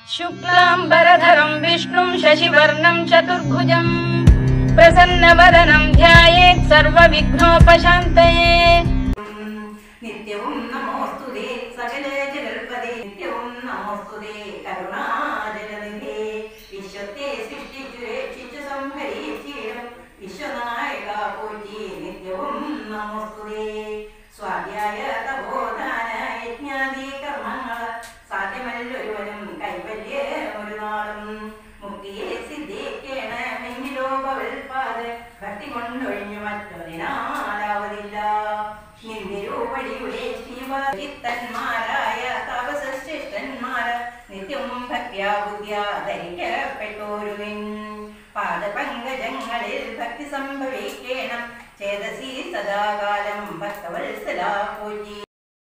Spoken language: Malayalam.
शुक्लाम्बरधरं विष्णुं शशिवर्णं चतुर्भुजम् प्रसन्नवदनं ध्यायेत् सर्वविघ्नोपशान्तये നിത്യവും നമോസ്തുതേ സകല ജഗൽപദേ നിത്യവും നമോസ്തുതേ കരുണാജലനിധേ വിശ്വത്തെ സൃഷ്ടിച്ചു രക്ഷിച്ചു സംഹരിച്ചിടും വിശ്വനായക പോറ്റി നിത്യവും നമോസ്തുതേ സ്വാധ്യായ തപോദാന യജ്ഞാദി കർമ്മങ്ങൾ സാധ്യമല്ലൊരുവനും കൈവല്യ ഒരു നാളും മുക്തിയെ സിദ്ധിക്കേണമെങ്കിലോ ഭവൽപാദ ഭക്തി കൊണ്ടൊഴിഞ്ഞു മറ്റൊന്നിനാലാവതില്ല നിന്ദിരൂപടിയുടെ ശിവചിത്തന്മാരായ തപശ്രേഷ്ഠന്മാർ നിത്യം ഭക്യാ ബുദ്ധ്യാ ധരിക്കപ്പെട്ടോരുവിൻ പാദപങ്കജങ്ങളിൽ ഭക്തി സംഭവിക്കണം ചേതസി സദാകാലം ഭക്തവത്സല പൂജി